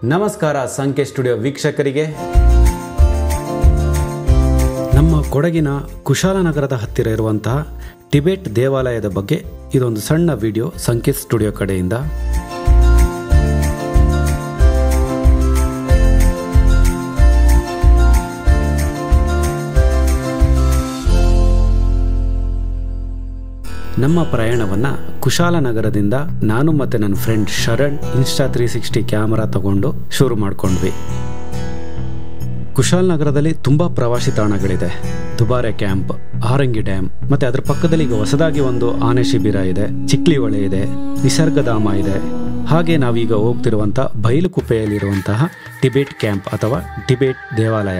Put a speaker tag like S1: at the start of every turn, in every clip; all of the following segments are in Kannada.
S1: ನಮಸ್ಕಾರ ಸಂಖ್ಯೆ ಸ್ಟುಡಿಯೋ ವೀಕ್ಷಕರಿಗೆ ನಮ್ಮ ಕೊಡಗಿನ ಕುಶಾಲನಗರದ ಹತ್ತಿರ ಇರುವಂತಹ ಟಿಬೆಟ್ ದೇವಾಲಯದ ಬಗ್ಗೆ ಇದೊಂದು ಸಣ್ಣ ವಿಡಿಯೋ ಸಂಕೇತ್ ಸ್ಟುಡಿಯೋ ಕಡೆಯಿಂದ ನಮ್ಮ ಪ್ರಯಾಣವನ್ನು ಕುಶಾಲನಗರದಿಂದ ನಾನು ಮತ್ತು ನನ್ನ friend Sharan Insta three sixty camera ತಗೊಂಡು ಶುರು ಮಾಡ್ಕೊಂಡ್ವಿ ಕುಶಾಲನಗರದಲ್ಲಿ ತುಂಬ ಪ್ರವಾಸಿ ತಾಣಗಳಿದೆ ದುಬಾರೆ ಕ್ಯಾಂಪ್ ಆರಂಗಿ ಡ್ಯಾಮ್ ಮತ್ತೆ ಅದರ ಪಕ್ಕದಲ್ಲಿ ಈಗ ಹೊಸದಾಗಿ ಒಂದು ಆನೆ ಶಿಬಿರ ಇದೆ ಚಿಕ್ಲಿ ಹೊಳೆ ಇದೆ ನಿಸರ್ಗಧಾಮ ಇದೆ ಹಾಗೆ ನಾವೀಗ ಹೋಗ್ತಿರುವಂಥ ಬಯಲುಕುಪ್ಪೆಯಲ್ಲಿರುವಂತಹ ಟಿಬೇಟ್ ಕ್ಯಾಂಪ್ ಅಥವಾ ಟಿಬೇಟ್ ದೇವಾಲಯ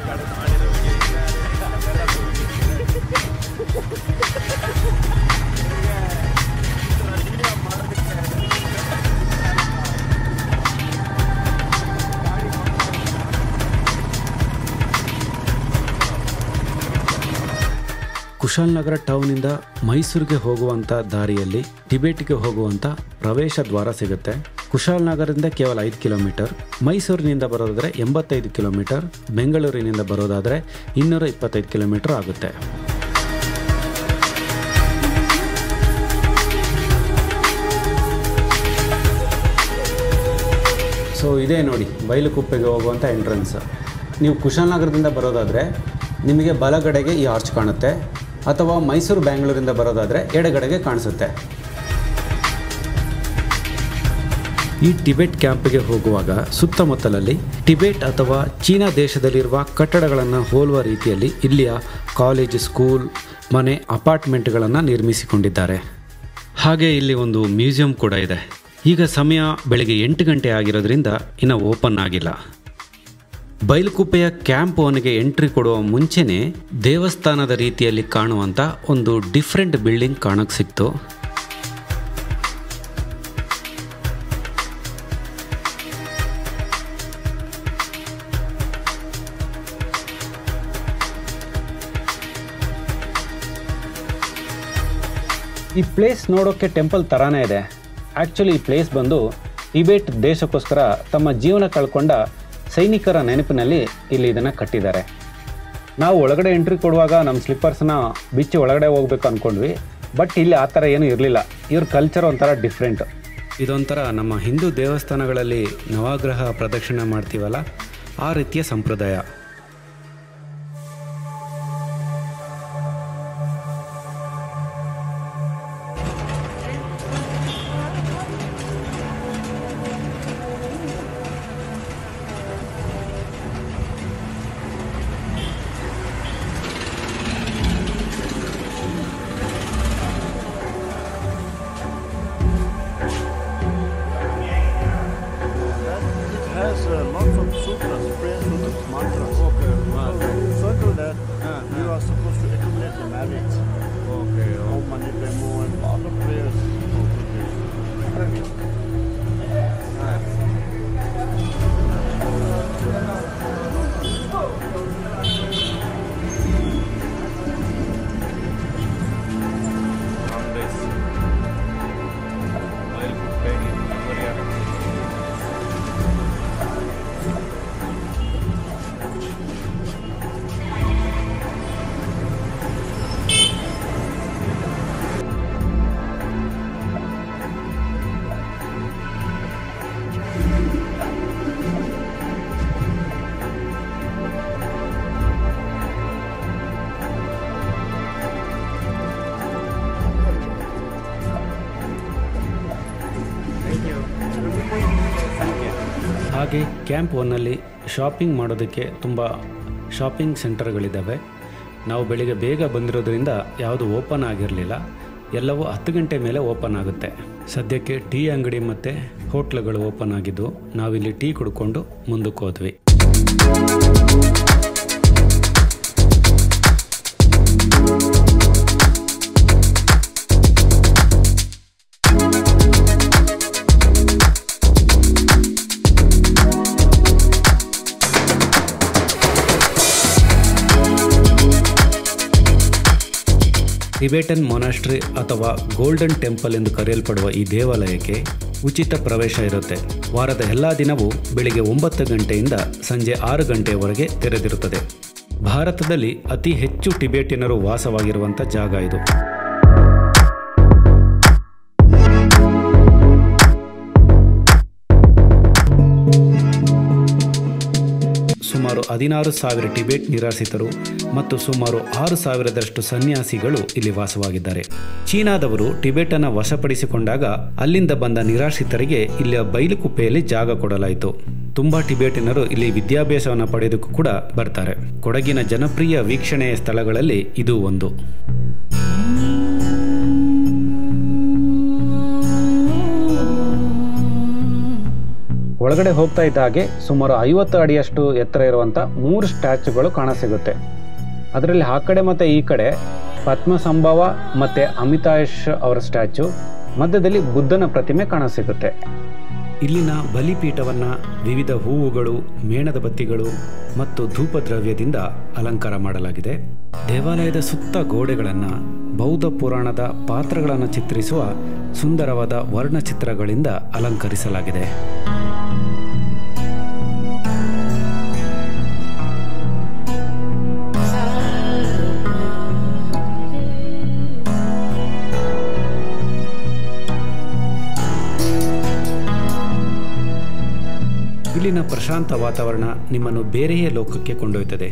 S1: ಕುಶಾಲನಗರ ಟೌನಿಂದ ಮೈಸೂರಿಗೆ ಹೋಗುವಂಥ ದಾರಿಯಲ್ಲಿ ಟಿಬೇಟ್ಗೆ ಹೋಗುವಂಥ ಪ್ರವೇಶ ದ್ವಾರ ಸಿಗುತ್ತೆ ಕುಶಾಲನಗರದಿಂದ ಕೇವಲ ಐದು ಕಿಲೋಮೀಟರ್ ಮೈಸೂರಿನಿಂದ ಬರೋದಾದರೆ ಎಂಬತ್ತೈದು ಕಿಲೋಮೀಟರ್ ಬೆಂಗಳೂರಿನಿಂದ ಬರೋದಾದರೆ ಇನ್ನೂರ ಇಪ್ಪತ್ತೈದು ಕಿಲೋಮೀಟರ್ ಆಗುತ್ತೆ ಸೊ ಇದೇ ನೋಡಿ ಬಯಲುಕುಪ್ಪೆಗೆ ಹೋಗುವಂಥ ಎಂಟ್ರೆನ್ಸ್ ನೀವು ಕುಶಾಲನಗರದಿಂದ ಬರೋದಾದರೆ ನಿಮಗೆ ಬಲಗಡೆಗೆ ಈ ಆರ್ಚ್ ಕಾಣುತ್ತೆ ಅಥವಾ ಮೈಸೂರು ಬ್ಯಾಂಗ್ಳೂರಿಂದ ಬರೋದಾದರೆ ಎಡಗಡೆಗೆ ಕಾಣಿಸುತ್ತೆ ಈ ಟಿಬೆಟ್ ಕ್ಯಾಂಪ್ಗೆ ಹೋಗುವಾಗ ಸುತ್ತಮುತ್ತಲಲ್ಲಿ ಟಿಬೆಟ್ ಅಥವಾ ಚೀನಾ ದೇಶದಲ್ಲಿರುವ ಕಟ್ಟಡಗಳನ್ನು ಹೋಲುವ ರೀತಿಯಲ್ಲಿ ಇಲ್ಲಿಯ ಕಾಲೇಜ್ ಸ್ಕೂಲ್ ಮನೆ ಅಪಾರ್ಟ್ಮೆಂಟ್ಗಳನ್ನು ನಿರ್ಮಿಸಿಕೊಂಡಿದ್ದಾರೆ ಹಾಗೆ ಇಲ್ಲಿ ಒಂದು ಮ್ಯೂಸಿಯಂ ಕೂಡ ಇದೆ ಈಗ ಸಮಯ ಬೆಳಗ್ಗೆ ಎಂಟು ಗಂಟೆ ಆಗಿರೋದ್ರಿಂದ ಇನ್ನು ಓಪನ್ ಆಗಿಲ್ಲ ಬೈಲ್ಕುಪ್ಪೆಯ ಕ್ಯಾಂಪ್ ಒನ್ಗೆ ಎಂಟ್ರಿ ಕೊಡುವ ಮುಂಚೆನೇ ದೇವಸ್ಥಾನದ ರೀತಿಯಲ್ಲಿ ಕಾಣುವಂಥ ಒಂದು ಡಿಫ್ರೆಂಟ್ ಬಿಲ್ಡಿಂಗ್ ಕಾಣಕ್ಕೆ ಸಿಕ್ತು ಈ ಪ್ಲೇಸ್ ನೋಡೋಕ್ಕೆ ಟೆಂಪಲ್ ಥರಾನೇ ಇದೆ ಆ್ಯಕ್ಚುಲಿ ಈ ಪ್ಲೇಸ್ ಬಂದು ಟಿಬೇಟ್ ದೇಶಕ್ಕೋಸ್ಕರ ತಮ್ಮ ಜೀವನ ಕಳ್ಕೊಂಡ ಸೈನಿಕರ ನೆನಪಿನಲ್ಲಿ ಇಲ್ಲಿ ಇದನ್ನು ಕಟ್ಟಿದ್ದಾರೆ ನಾವು ಒಳಗಡೆ ಎಂಟ್ರಿ ಕೊಡುವಾಗ ನಮ್ಮ ಸ್ಲಿಪ್ಪರ್ಸ್ನ ಬಿಚ್ಚಿ ಒಳಗಡೆ ಹೋಗ್ಬೇಕು ಅಂದ್ಕೊಂಡ್ವಿ ಬಟ್ ಇಲ್ಲಿ ಆ ಥರ ಏನೂ ಇರಲಿಲ್ಲ ಇವ್ರ ಕಲ್ಚರ್ ಒಂಥರ ಡಿಫ್ರೆಂಟ್ ಇದೊಂಥರ ನಮ್ಮ ಹಿಂದೂ ದೇವಸ್ಥಾನಗಳಲ್ಲಿ ನವಗ್ರಹ ಪ್ರದಕ್ಷಿಣೆ ಮಾಡ್ತೀವಲ್ಲ ಆ ರೀತಿಯ ಸಂಪ್ರದಾಯ
S2: It has uh, lots of sutras, prayer sutras, mantras. Okay. So when you circle that, you are supposed to accumulate the merits. Okay. Om Mani Padme and all the prayers.
S1: ಹಾಗೆ ಕ್ಯಾಂಪ್ ಒನ್ನಲ್ಲಿ ಶಾಪಿಂಗ್ ಮಾಡೋದಕ್ಕೆ ತುಂಬ ಶಾಪಿಂಗ್ ಸೆಂಟರ್ಗಳಿದ್ದಾವೆ ನಾವು ಬೆಳಿಗ್ಗೆ ಬೇಗ ಬಂದಿರೋದ್ರಿಂದ ಯಾವುದು ಓಪನ್ ಆಗಿರಲಿಲ್ಲ ಎಲ್ಲವೂ ಹತ್ತು ಗಂಟೆ ಮೇಲೆ ಓಪನ್ ಆಗುತ್ತೆ ಸದ್ಯಕ್ಕೆ ಟೀ ಅಂಗಡಿ ಮತ್ತು ಹೋಟ್ಲುಗಳು ಓಪನ್ ಆಗಿದ್ದು ನಾವಿಲ್ಲಿ ಟೀ ಕುಡ್ಕೊಂಡು ಮುಂದಕ್ಕೆ ಹೋದ್ವಿ ಟಿಬೇಟನ್ ಮೊನಾಸ್ಟ್ರಿ ಅಥವಾ ಗೋಲ್ಡನ್ ಟೆಂಪಲ್ ಎಂದು ಕರೆಯಲ್ಪಡುವ ಈ ದೇವಾಲಯಕ್ಕೆ ಉಚಿತ ಪ್ರವೇಶ ಇರುತ್ತೆ ವಾರದ ಎಲ್ಲ ದಿನವೂ ಬೆಳಿಗ್ಗೆ ಒಂಬತ್ತು ಗಂಟೆಯಿಂದ ಸಂಜೆ ಆರು ಗಂಟೆಯವರೆಗೆ ತೆರೆದಿರುತ್ತದೆ ಭಾರತದಲ್ಲಿ ಅತಿ ಹೆಚ್ಚು ಟಿಬೇಟಿನರು ವಾಸವಾಗಿರುವಂಥ ಜಾಗ ಇದು ಸುಮಾರು ಹದಿನಾರು ಸಾವಿರ ಟಿಬೇಟ್ ನಿರಾಶ್ರಿತರು ಮತ್ತು ಸುಮಾರು ಆರು ಸಾವಿರದಷ್ಟು ಸನ್ಯಾಸಿಗಳು ಇಲ್ಲಿ ವಾಸವಾಗಿದ್ದಾರೆ ಚೀನಾದವರು ಟಿಬೇಟನ್ನು ವಶಪಡಿಸಿಕೊಂಡಾಗ ಅಲ್ಲಿಂದ ಬಂದ ನಿರಾಶ್ರಿತರಿಗೆ ಇಲ್ಲಿಯ ಬೈಲುಕುಪ್ಪೆಯಲ್ಲಿ ಜಾಗ ಕೊಡಲಾಯಿತು ತುಂಬಾ ಟಿಬೇಟಿನರು ಇಲ್ಲಿ ವಿದ್ಯಾಭ್ಯಾಸವನ್ನು ಪಡೆಯೋದಕ್ಕೂ ಕೂಡ ಬರ್ತಾರೆ ಕೊಡಗಿನ ಜನಪ್ರಿಯ ವೀಕ್ಷಣೆಯ ಸ್ಥಳಗಳಲ್ಲಿ ಇದು ಒಂದು ಒಳಗಡೆ ಹೋಗ್ತಾ ಇದ್ದ ಹಾಗೆ ಸುಮಾರು ಐವತ್ತು ಅಡಿಯಷ್ಟು ಎತ್ತರ ಇರುವಂಥ ಮೂರು ಸ್ಟ್ಯಾಚುಗಳು ಕಾಣಸಿಗುತ್ತೆ ಅದರಲ್ಲಿ ಆ ಕಡೆ ಮತ್ತು ಈ ಕಡೆ ಪದ್ಮಸಂಭವ ಮತ್ತು ಅಮಿತಾಯಶ್ ಅವರ ಸ್ಟ್ಯಾಚು ಮಧ್ಯದಲ್ಲಿ ಬುದ್ಧನ ಪ್ರತಿಮೆ ಕಾಣಸಿಗುತ್ತೆ ಇಲ್ಲಿನ ಬಲಿಪೀಠವನ್ನು ವಿವಿಧ ಹೂವುಗಳು ಮೇಣದ ಬತ್ತಿಗಳು ಮತ್ತು ಧೂಪ ದ್ರವ್ಯದಿಂದ ಅಲಂಕಾರ ಮಾಡಲಾಗಿದೆ ದೇವಾಲಯದ ಸುತ್ತ ಗೋಡೆಗಳನ್ನು ಬೌದ್ಧ ಪುರಾಣದ ಪಾತ್ರಗಳನ್ನು ಚಿತ್ರಿಸುವ ಸುಂದರವಾದ ವರ್ಣಚಿತ್ರಗಳಿಂದ ಅಲಂಕರಿಸಲಾಗಿದೆ ಇಲ್ಲಿನ ಪ್ರಶಾಂತ ವಾತಾವರಣ ನಿಮ್ಮನ್ನು ಬೇರೆಯೇ ಲೋಕಕ್ಕೆ ಕೊಂಡೊಯ್ತದೆ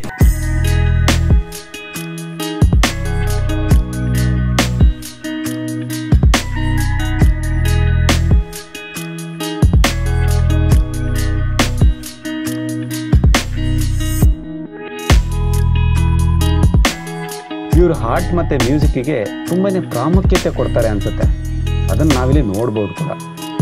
S1: ಇವರು ಹಾರ್ಟ್ ಮತ್ತು ಮ್ಯೂಸಿಕ್ಕಿಗೆ ತುಂಬಾ ಪ್ರಾಮುಖ್ಯತೆ ಕೊಡ್ತಾರೆ ಅನ್ಸುತ್ತೆ ಅದನ್ನು ನಾವಿಲ್ಲಿ ನೋಡ್ಬೋದು ಕೂಡ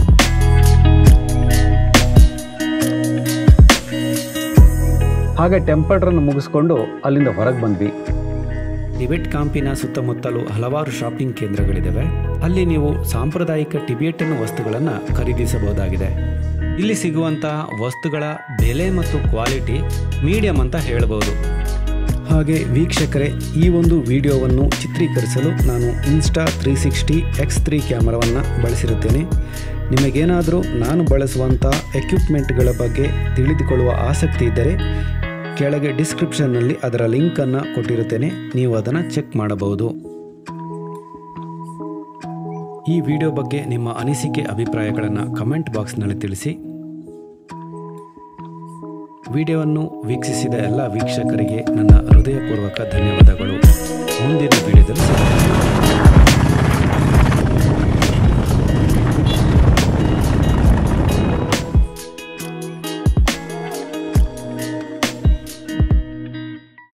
S1: ಹಾಗೆ ಟೆಂಪಲ್ ರನ್ ಮುಗಿಸ್ಕೊಂಡು ಅಲ್ಲಿಂದ ಹೊರಗೆ ಬಂದ್ವಿ ಟಿಬೆಟ್ ಕಾಂಪಿನ ಸುತ್ತಮುತ್ತಲೂ ಹಲವಾರು ಶಾಪಿಂಗ್ ಕೇಂದ್ರಗಳಿದ್ದಾವೆ ಅಲ್ಲಿ ನೀವು ಸಾಂಪ್ರದಾಯಿಕ ಟಿಬೆಟನ್ ವಸ್ತುಗಳನ್ನು ಖರೀದಿಸಬಹುದಾಗಿದೆ ಇಲ್ಲಿ ಸಿಗುವಂತಹ ವಸ್ತುಗಳ ಬೆಲೆ ಮತ್ತು ಕ್ವಾಲಿಟಿ ಮೀಡಿಯಂ ಅಂತ ಹೇಳಬಹುದು ಹಾಗೆ ವೀಕ್ಷಕರೇ ಈ ಒಂದು ವಿಡಿಯೋವನ್ನು ಚಿತ್ರೀಕರಿಸಲು ನಾನು Insta three sixty X three ಕ್ಯಾಮರಾವನ್ನು ಬಳಸಿರುತ್ತೇನೆ ನಿಮಗೇನಾದರೂ ನಾನು ಬಳಸುವಂಥ ಎಕ್ವಿಪ್ಮೆಂಟ್ಗಳ ಬಗ್ಗೆ ತಿಳಿದುಕೊಳ್ಳುವ ಆಸಕ್ತಿ ಇದ್ದರೆ ಕೆಳಗೆ ಡಿಸ್ಕ್ರಿಪ್ಷನ್ನಲ್ಲಿ ಅದರ ಲಿಂಕನ್ನು ಕೊಟ್ಟಿರುತ್ತೇನೆ ನೀವು ಅದನ್ನು ಚೆಕ್ ಮಾಡಬಹುದು ಈ ವಿಡಿಯೋ ಬಗ್ಗೆ ನಿಮ್ಮ ಅನಿಸಿಕೆ ಅಭಿಪ್ರಾಯಗಳನ್ನು ಕಮೆಂಟ್ ಬಾಕ್ಸ್ನಲ್ಲಿ ತಿಳಿಸಿ ವಿಡಿಯೋವನ್ನು ವೀಕ್ಷಿಸಿದ ಎಲ್ಲ ವೀಕ್ಷಕರಿಗೆ ನನ್ನ ಹೃದಯಪೂರ್ವಕ ಧನ್ಯವಾದಗಳು ಮುಂದಿನ ವಿಡಿಯೋದಲ್ಲಿ ಸಿಗೋಣ.